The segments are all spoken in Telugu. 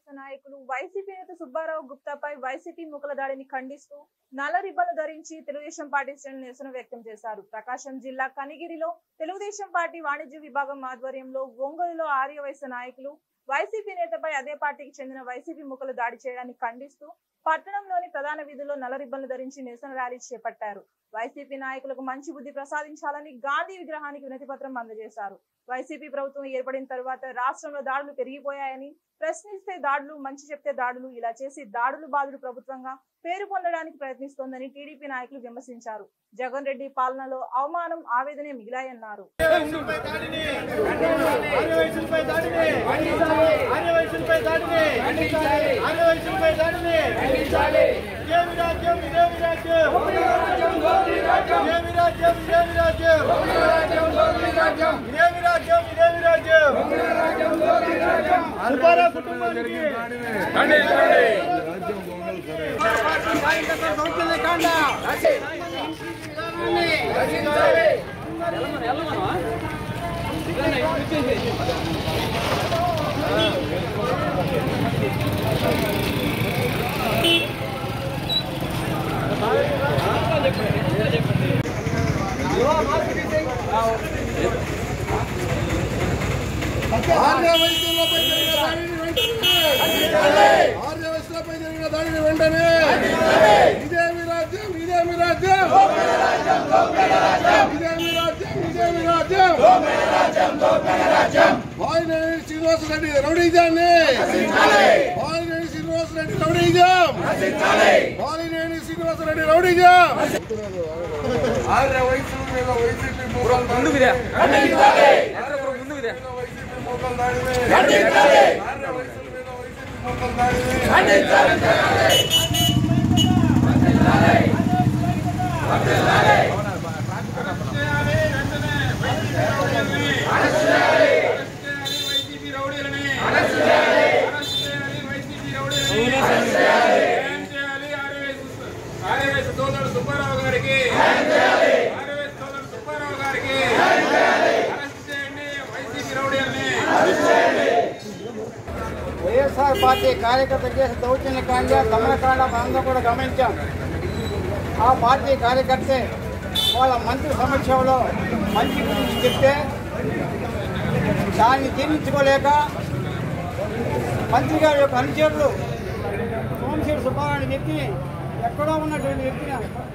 నాయకులు వైసీపీ నేత సుబ్బారావు గుప్తాపై వైసీపీ ముఖల దాడిని ఖండిస్తూ నల్ల రిబ్బన్లు ధరించి తెలుగుదేశం పార్టీ శ్రేణులు నిరసన వ్యక్తం చేశారు ప్రకాశం జిల్లా కనిగిరిలో తెలుగుదేశం పార్టీ వాణిజ్య విభాగం ఆధ్వర్యంలో ఒంగోలులో ఆర్యవైశ్య నాయకులు వైసీపీ నేతపై అదే పార్టీకి చెందిన వైసీపీ ముఖలు దాడి చేయడాన్ని ఖండిస్తూ పట్టణంలోని ప్రధాన వీధుల్లో నల్ల రిబ్బన్లు ధరించి నిరసన ర్యాలీ చేపట్టారు వైసీపీ నాయకులకు మంచి బుద్ధి ప్రసాదించాలని గాంధీ విగ్రహానికి వినతి పత్రం అందజేశారు వైసీపీ ప్రభుత్వం ఏర్పడిన తర్వాత రాష్ట్రంలో దాడులు పెరిగిపోయాయని ప్రశ్నిస్తే దాడులు మంచి చెప్తే దాడులు ఇలా చేసి దాడులు బాధుడు ప్రభుత్వంగా పేరు పొందడానికి ప్రయత్నిస్తోందని టీడీపీ నాయకులు విమర్శించారు జగన్ రెడ్డి పాలనలో అవమానం ఆవేదనే మిగిలాయన్నారు ఆర్యవైశ్యులపై దాడిని ఆర్యవైశ్యులపై దాడిని ఆర్యవైశ్యులపై దాడిని ఇదేమి రాజ్యం ఇదేమి రాజ్యం ఇదేమి రాజ్యం ఇదేమి రాజ్యం ఇదేమి రాజ్యం ఇదేమి రాజ్యం సుబ్బారావు కుటుంబానికి కార్యకర్తల దౌర్జన్య కాండ ఆర్యవైశ్యులపై జరిగిన దాడిని వెంటనే ఆర్యవైశ్యులపై జరిగిన దాడిని వెంటనే ఇదేమి రాజ్యం ఇదేమి రాజ్యం ఇదేమి రాజ్యం ఇదేమి రాజ్యం వాయినేని శ్రీనివాసరెడ్డి రౌడీజాన్ని వాయినేని శ్రీనివాసరెడ్డి రౌడీజాం వాయినేని శ్రీనివాసరెడ్డి రౌడీజాం ఆర్య వయసుల మీద వైసీపీ మూలాలు ముందుకు వైసీపీ మూలాలు దాడిని ఆర్య వయసుల మీద వైసీపీ మూలాలు దాడిని సోదరుడు సుబ్బారావు గారికి ఆర్ఎస్ సోదరుడు సుబ్బారావు గారికి అరెస్ట్ చేయండి వైసీపీ రౌడీల్ని వైఎస్ఆర్ పార్టీ కార్యకర్తలు చేసే దౌర్జన్య కాండ దమనకాండ మనందరం కూడా గమనించాం ఆ పార్టీ కార్యకర్తే వాళ్ళ మంత్రి సమక్షంలో మంచి గురించి చెప్తే దాన్ని జీర్ణించుకోలేక మంత్రి గారి యొక్క అనుచరులు సోమశేరి సుబ్బారావు వ్యక్తిని ఎక్కడో ఉన్నటువంటి వ్యక్తిని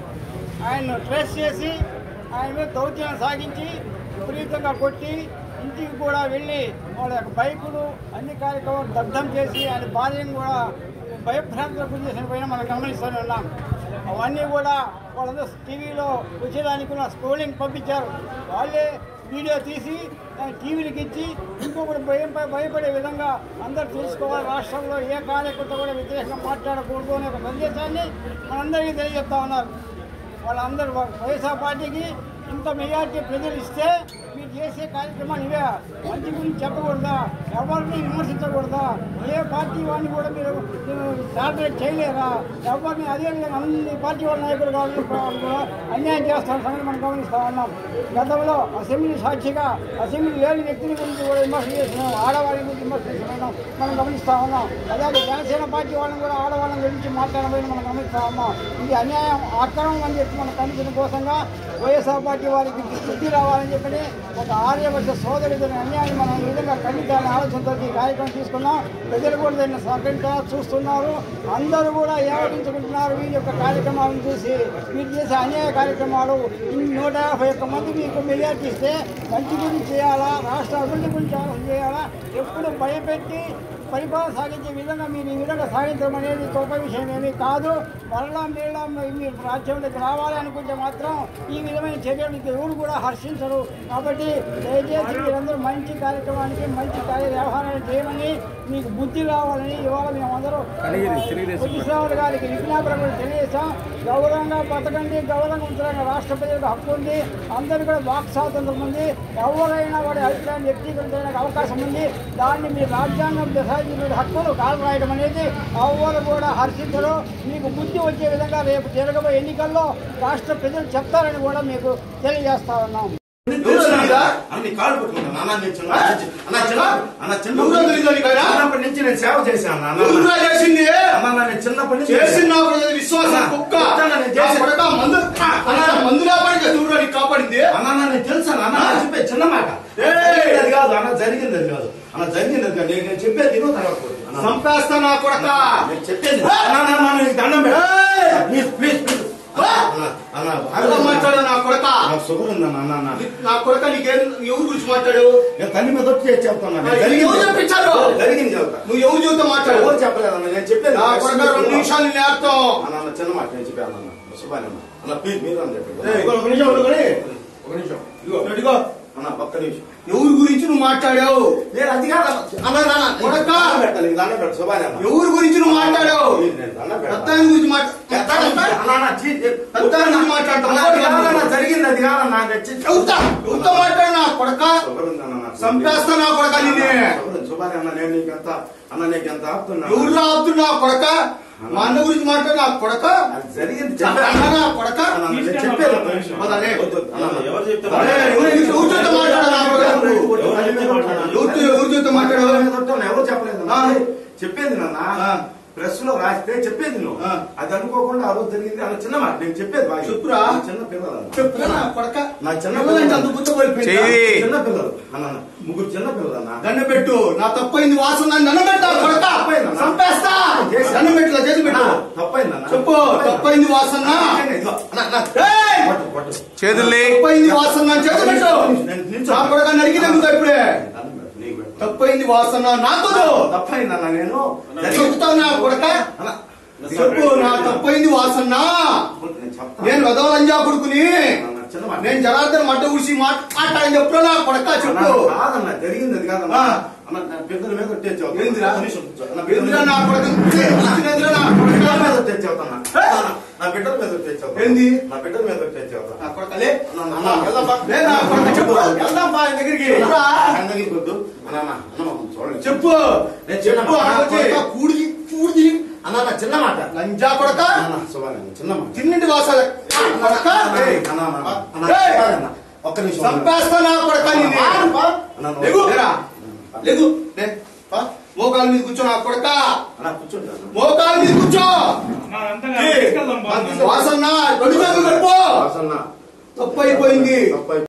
ఆయన్ను ట్రేస్ చేసి ఆయన మీద దౌర్జన్యం సాగించి విపరీతంగా కొట్టి ఇంటికి కూడా వెళ్ళి వాళ్ళ యొక్క బైకులు అన్ని కార్యక్రమాలు దగ్ధం చేసి ఆయన భార్యను కూడా భయభ్రాంతులకు గురి చేసిన పైన మనం గమనిస్తూనే ఉన్నాం అవన్నీ కూడా వాళ్ళందరూ టీవీలో వచ్చేదానికి కూడా స్క్రోలింగ్ పంపించారు వాళ్ళే వీడియో తీసి దాన్ని టీవీలకు ఇచ్చి ఇంకొకటి భయం భయపడే విధంగా అందరూ తెలుసుకోవాలి రాష్ట్రంలో ఏ కార్యకర్త కూడా వ్యతిరేకంగా మాట్లాడకూడదు అనే ఒక సందేశాన్ని మనందరికీ తెలియజెప్తా ఉన్నారు వాళ్ళందరూ వైఎస్ఆర్ పార్టీకి ఇంత మెజార్టీ ప్రజలు ఇస్తే మీరు చేసే కార్యక్రమాలు ఇవే మంచి గురించి చెప్పకూడదా ఎవరిని విమర్శించకూడదా ఏ పార్టీ వాడిని కూడా మీరు టార్గెట్ చేయలేరా ఎవరిని అదే విధంగా అన్ని పార్టీ వాళ్ళ నాయకులు కావాలి వాళ్ళు కూడా అన్యాయం చేస్తున్న సంగతి మనం గమనిస్తూ ఉన్నాం గతంలో అసెంబ్లీ సాక్షిగా అసెంబ్లీ లేని వ్యక్తుల గురించి కూడా విమర్శ చేస్తున్నాం ఆడవాళ్ళ గురించి విమర్శ చేస్తున్నాం మనం గమనిస్తూ ఉన్నాం అలాగే జనసేన పార్టీ వాళ్ళని కూడా ఆడవాళ్ళ గురించి మాట్లాడబోయిన మనం గమనిస్తూ ఉన్నాం ఇది అన్యాయం అక్రమం అని చెప్పి మనం ఖండించడం కోసంగా వైఎస్ఆర్ పార్టీ వారికి బుద్ధి రావాలని చెప్పి ఒక ఆర్యవర్ష సోదరుడు అన్యాయం మనం ఈ విధంగా ఖండించాలని ఆలోచనతో ఈ కార్యక్రమం తీసుకున్నాం ప్రజలు కూడా దీన్ని సహకరించారు చూస్తున్నారు అందరూ కూడా ఏమటించుకుంటున్నారు వీరి యొక్క కార్యక్రమాలను చూసి మీరు చేసే అన్యాయ కార్యక్రమాలు ఇన్ని నూట యాభై ఒక్క మంది మీకు మెజార్టీ ఇస్తే మంచి గురించి చేయాలా రాష్ట్ర అభివృద్ధి గురించి ఆలోచన చేయాలా ఎప్పుడు భయపెట్టి పరిపాలన సాగించే విధంగా మీరు ఈ విధంగా సాగించడం అనేది గొప్ప విషయం ఏమీ కాదు మరలా మీరలా మీరు రాజ్యంలోకి రావాలి అనుకుంటే మాత్రం ఈ విధమైన చర్యలకు ఎవరు కూడా హర్షించరు కాబట్టి దయచేసి మీరందరూ మంచి కార్యక్రమానికి మంచి కార్య వ్యవహారాలు చేయమని మీకు బుద్ధి రావాలని ఇవాళ మేమందరూ పొద్దుశ్రావులు గారికి విజ్ఞాపన కూడా తెలియజేశాం గౌరవంగా బతకండి గౌరవంగా ఉంచడానికి రాష్ట్ర ప్రజలకు హక్కు ఉంది అందరూ కూడా వాక్ స్వాతంత్రం ఉంది ఎవరైనా వాడి అభిప్రాయం వ్యక్తీకరించడానికి అవకాశం ఉంది దాన్ని మీ రాజ్యాంగం డిసైడ్ మీద హక్కులు కాలు రాయడం అనేది ఎవరు కూడా హర్షించరు మీకు బుద్ధి వచ్చే విధంగా రేపు జరగబోయే ఎన్నికల్లో రాష్ట్ర ప్రజలు చెప్తారని కూడా మీకు తెలియజేస్తా ఉన్నాం ఎవరో తెలీదా? అన్ని కాళ్ళు పట్టుకుంటాను అన్న నేను చిన్న అన్న చిన్న అన్న చిన్న ఎవరో తెలీదా నీకు ఆయన? చిన్నప్పటి నుంచి నేను సేవ చేశాను అన్న ఎవరురా చేసింది అన్న నేను చిన్నప్పటి నుంచి చేసింది నా కొడుకు విశ్వాసం కుక్క చెప్తాను నేను నా చేసి- కొడుక మందు అన్న మందు లేపడానికి ఎవరురా నీకు కాపాడింది అన్న అన్న నేను తెలుసాను అన్న నేను చెప్పే చిన్న మాట ఏయ్! జరిగింది అది కాదు అన్న జరిగింది అది కాదు అన్న జరిగింది అది కాదు నేను నేను చెప్పేది తిను తర్వాత పోయి. అన్న, చంపేస్తా నా కొడక నేను చెప్పేది అన్న అన్న, అన్న నీకు దండం పెట్టు ప్లీజ్ ప్లీజ్ ప్లీజ్ అన్న అన్న అర్థం బాగా మాట్లాడు నా కొడక నాకు షుగర్ ఉందన్న అన్న అన్న నా కొడక నీకేం ఎవరి గురించి మాట్లాడు నేను తల్లి మీద వచ్చి చెప్తాను ఆ, ఎవరు చెప్పించారు? జరిగింది చెప్తా నువ్వు ఎవరి జీవితం మాట్లాడు ఎవరు చెప్పలేదన్న నేను చెప్పేది నా కొడక రెండు నిమిషాలు నేర్తాం అన్న అన్న చిన్న మాట నేను చెప్పాను అన్న శుభాన్ అన్న అన్న ప్లీజ్ మీరు అని చెప్పండి ఏయ్, ఒక నిమిషం ఉండుకొని ఒక నిమిషం ఇదిగో ఇదిగో అన్న ఒక్క నిమిషం ఎవరి గురించి నువ్వు మాట్లాడావు నేను అది కాదు అన్న అన్న కొడకా! దండం పెట్టాలి దండం పెట్టు శుభాన్ అన్న ఎవరి గురించి నువ్వు మాట్లాడావు ప్లీజ్, నేను దండం పెడతాను. పెద్దాయన గురించి మాట్లాడు అన్న, అన్న, చీ, చీ. పెద్దాయన గురించి మాట్లాడతావు అన్న, అది కాదన్న, జరిగింది అది కాదన్న నాకు చీ- చెబుతా చెబుతా మాట్లాడు నా కొడక షుగర్ ఉందన్న నాకు. చంపేస్తా నా కొడక నిన్నే షుగర్ ఉంది. శుభాన్ అన్న నేను నీకు ఎంత అన్న నీకు ఎంత ఆపుతున్నా ఎవరు రావద్దు నా కొడక మా అన్న గురించి మాట్లాడు నా కొడక అది జరిగింది అన్న నా కొడక అన్న, నేను చెప్పేది ఒక నిమిషం. వదలే. వద్దు, వద్దు. అన్న, ఎవరు చెప్తే అరే, ఎవరు ఎవరితో మాట్లాడు నా కొడక నువ్వు? ఎవరితో ఎవరితో మాట్లాడు ఎవరు చెప్పలేదు ఆ. చెప్పేది నాన్న ఆ. ప్రెస్ లో రాస్తే చెప్పేది నువ్వు ఆ. అది అనుకోకుండా ఆ రోజు జరిగింది అన్న చిన్న మాట నేను చెప్పేది బాగా చెప్పురా. నా చిన్న పిల్లలు చెప్పురా నా కొడక నా చిన్న పిల్లలంటే అంత బుద్ధపడిపోయిందా? చెయ్యి. చిన్న పిల్లలు అన్న అన్న, ముగ్గురు చిన్న పిల్లలు అన్న దండ పెట్టు నా తప్పైంది వాసన దండ పెట్టా కొడక తప్పైందన్నా. చంపేస్తా దండ పెట్టు చేతి పెట్టు తప్పైందన్న చెప్పు తప్పైంది వాసన ఇదిగో, అన్న, అన్న, ఏయ్! కొట్టు, కొట్టు. చేతుల్ని తప్పైంది వాసన చేతి పెట్టు నేను నిల్చో. నా కొడక నరికినా నువ్వు ఇప్పుడే దండం పెట్టు, నీకు పెట్టు. తప్పైంది వాసన నాకు తప్పైందన్న నేను చెప్తావు నా కొడక అన్న, చెప్పు నా తప్పైంది వాసన నేను చెప్తాను. నేను వదవలంజా కొడుకుని అన్న, చిన్న మాట. నేను జనార్దన్ మట్ట ఊసి మాట్లాడని చెప్పురా నా కొడక చెప్పు అన్న, కాదన్న జరిగింది అది కాదన్న ఆ. అన్న నా పెద్దల మీద కొట్టేచ్చావు ఏందిరా? ఒక నిమిషం కూర్చో. నా బిడ్డల ఎందుకురా మీద- నా కొడక ఎందుకురా నా నా బిడ్డల కొడక మీద కొట్టేచ్చావు అన్న. అన్న, నా బిడ్డల మీద కొట్టేచ్చావు ఏంది? నా బిడ్డల మీద కొట్టేచ్చావు నా కొడకలే అన్న, అన్న, వెళ్దాం బా. లే నా కొడక చెప్పు వెళ్దాం బా ఆయన దగ్గరికి అన్న, రా. ఆయన దగ్గరికి వద్దు. అన్న, అన్న, అన్న, మమ్మల్ని చూడండి. చెప్పు నేను చిన్న చెప్పు మాట. అనొచ్చి. కొడక, కూడిది కూడిది అన్న నా చిన్న మాట లంజా కొడక అన్న, అన్న, శుభాన్ని, అన్న, చిన్న మాట తిన్నింటి వాసాల కొడక ఏయ్, అన్న, అన్న, అన్న, అన్న, ఏయ్! శుభాన్ని, అన్న, ఒక్క నిమిషం చంపేస్తా నా కొడక నిన్ను అన్న, నువ్వు- లేగు లేరా లేగు లే పా. మోకాల మీద కూర్చో నా కొడక అన్న, కూర్చోండి అన్న. మోకాల మీద కూర్చో తీసుకెళ్దాం వాసన్న రెండు చేతులు కలుపు వాసన్న తప్పు అయిపోయింది తప్పై